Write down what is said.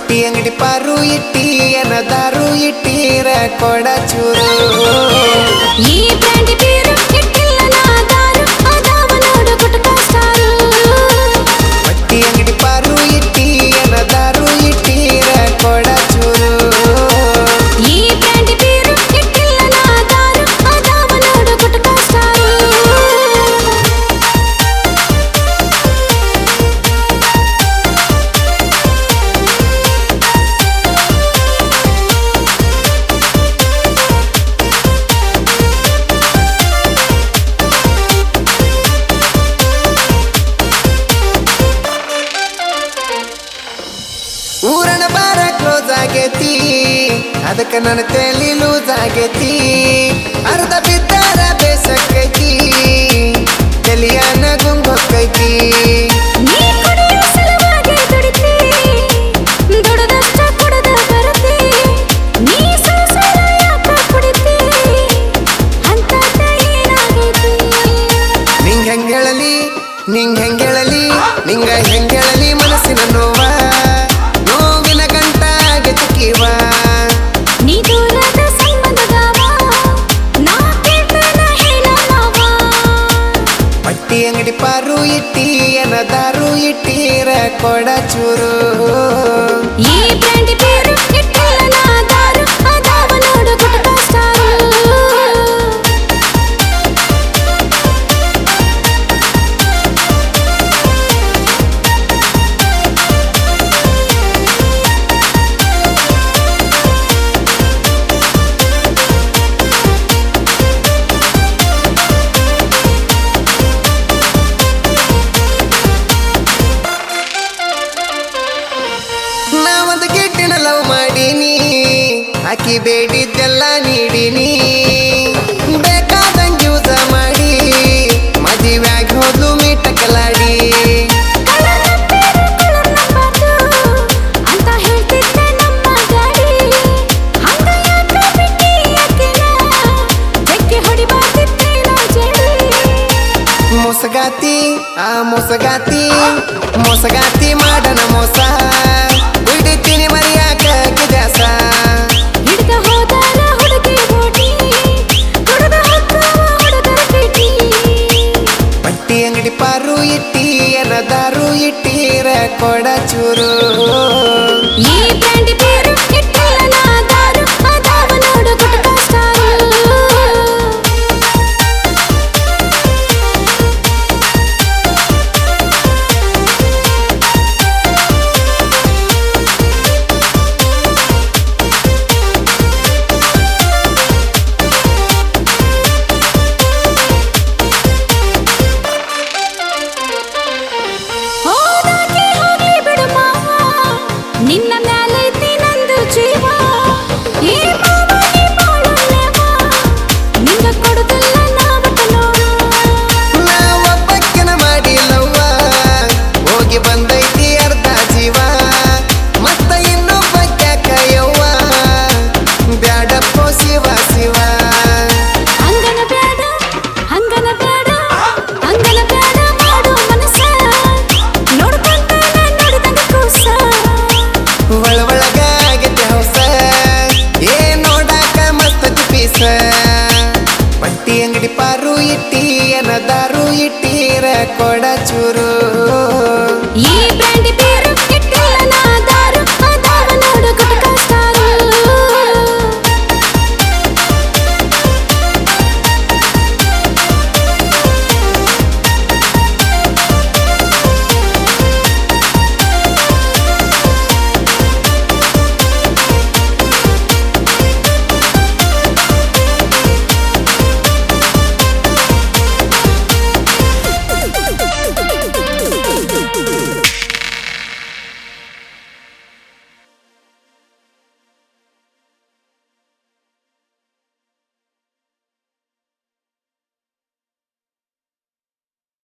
ಬಟ್ಟಿ ಅಂಗಡಿ ಪಾರು ಇಟ್ಟಿ ಏನದಾರು ಇಟ್ಟೀರ ಕೊಡ ಚೂರು ಈ ಬ್ರ್ಯಾಂಡ್ ಬೀರು ಇಟ್ಟಿಲ್ಲ ನಾದಾರು ಅದಾವ ನೋಡು ಗುಟ್ಕ ಸ್ಟಾರು ಬಟ್ಟಿ ಅಂಗಡಿ ಪಾರು ಇಟ್ಟಿ ಏನದಾರು ಇಟ್ಟೀರ ಕೊಡ ಚೂರು ಈ ಬ್ರ್ಯಾಂಡ್ ಬೀರು ಇಟ್ಟಿಲ್ಲ ನಾದಾರು ಅದಾವ ನೋಡು ಗುಟ್ಕ ಸ್ಟಾರು ಊರಣ ಬಾರ ಕ್ಲೋಸ್ ಆಗೈತಿ ಅದಕ್ಕೆ ನನ್ನ ತಲೆ ಲೂಸ್ ಆಗೈತಿ ಅರ್ಧ ಬಿದ್ದಾರ ಬೇಸಕ್ಕೈತಿ ತಲಿಯಾನ ಗುಂಗೊಕ್ಕೈತಿ ನೀ ಕುಡಿಯೋ ಸಲುವಾಗಿ ದುಡಿತಿ ದುಡದಷ್ಟ ಕುಡದ ಬರತಿ ನೀ ಸಂಸಾರ ಯಾಕ ಕುಡಿತಿ ಅಂತದ ಏನಾಗೈತಿ ನಿಂಗ್ ಹೆಂಗೇಳಲಿ ನಿಂಗ್ ಹೆಂಗೇಳಲಿ ನಿಂಗ ಹೆಂಗೇಳಲಿ ಮನಸ್ಸಿನ ನೋವ ನೋವಿನ ಗಂಟ ಗೆತಿಕಿವ ನೀ ದೂರದ ಸಂಬಂಧದವ ನಾ ಕೇಳ್ತಾನ ಹೇಳಲ್ಲವ ಪಟ್ಟಿ ಅಂಗಡಿ ಪಾರು ಇಟ್ಟಿ ಏನದಾರು ಇಟ್ಟೀರ ಕೊಡ ಚೂರು ಈ ಬ್ರ್ಯಾಂಡ್ ಬೇರು ಇಟ್ಟಿಲ್ಲ ನಾದಾರು ಅದಾವ ನೋಡು ಗುಟ್ಕ ಸ್ಟಾರು ನಾ ಒಂದು ಗಿಟ್ಟಿನ ಲವ್ ಮಾಡೀನಿ ಆಕಿ ಬೇಡಿದ್ದೆಲ್ಲ ನೀಡೀನಿ ಬೇಕಾದಂಗ್ ಯೂಸ ಮಾಡಿ ಮದುವೆಯಾಗಿ ಹೋದ್ಲು ಮೀಟ ಕಲಾಡಿ ಅಂತ ಹೇಳ್ತಿದ್ದೆ ನಮ್ಮ ಗಾಡಿ ಹಂಗ ಯಾಕ ಬಿಟ್ಟಿ ಅಕ್ಕಿನ ಬೆಕ್ಕೆ ಹೊಡಿಬಾರ್ದಿತ್ತೇನೋ ಜಡಿ ಮೋಸಗಾತಿ ಆ ಮೋಸಗಾತಿ ಮೋಸಗಾತಿ ಮಾಡನ ಮೋಸ ಬಿಡ್ತೀನಿ ಮರಿಯಾಕ ಕಿದ್ಯಾಸ ಹಿಡ್ದ ಹೋದಾರ ಹುಡುಗಿ ಓಟಿ ಹುಡುಗ ಹಕ್ಕವ ಹುಡುಗರ ಪೇಟಿ ಪಟ್ಟಿ ಅಂಗಡಿ ಪಾರು ಇಟ್ಟಿ ಏನದಾರು ಇಟ್ಟೀರ ಕೊಡ ಚೂರು